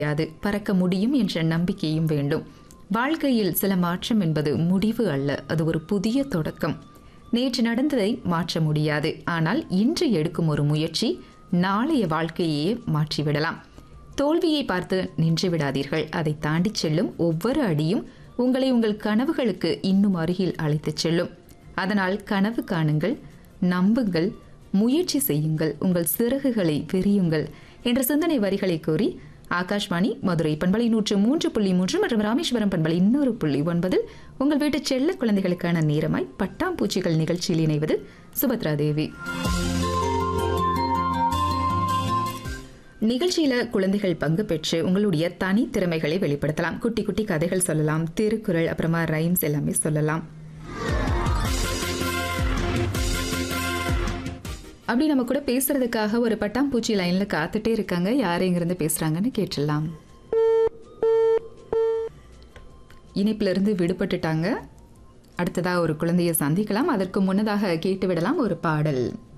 முடியாது பறக்க முடியும் என்ற நம்பிக்கையும் வேண்டும் வாழ்க்கையில் சில மாற்றம் என்பது முடிவு அல்ல அது ஒரு புதிய தொடக்கம் நேற்று நடந்ததை மாற்ற முடியாது ஆனால் இன்று எடுக்கும் ஒரு முயற்சி நாளைய வாழ்க்கையே மாற்றிவிடலாம் தோல்வியை பார்த்து நின்று விடாதீர்கள் அதை தாண்டி செல்லும் ஒவ்வொரு அடியும் உங்களை உங்கள் கனவுகளுக்கு இன்னும் அருகில் அழைத்துச் செல்லும் அதனால் கனவு காணுங்கள் நம்புங்கள் முயற்சி செய்யுங்கள் உங்கள் சிறகுகளை விரியுங்கள் என்ற சிந்தனை வரிகளை கூறி ஆகாஷ்வாணி மதுரை பண்பலை நூற்று மூன்று புள்ளி மூன்று மற்றும் ராமேஸ்வரம் பண்பலை இன்னொரு புள்ளி ஒன்பதில் உங்கள் வீட்டு செல்ல குழந்தைகளுக்கான நேரமாய் பட்டாம்பூச்சிகள் நிகழ்ச்சியில் இணைவது சுபத்ரா தேவி நிகழ்ச்சியில குழந்தைகள் பங்கு பெற்று உங்களுடைய தனி திறமைகளை வெளிப்படுத்தலாம் குட்டி குட்டி கதைகள் சொல்லலாம் திருக்குறள் அப்புறமா ரைம்ஸ் எல்லாமே சொல்லலாம் அப்படி நம்ம கூட பேசுறதுக்காக ஒரு பட்டாம்பூச்சி லைன்ல காத்துட்டே இருக்காங்க யார் எங்கிருந்து பேசுறாங்கன்னு கேட்டுடலாம் இணைப்புல இருந்து விடுபட்டுட்டாங்க அடுத்ததா ஒரு குழந்தையை சந்திக்கலாம் அதற்கு முன்னதாக கேட்டு விடலாம் ஒரு பாடல்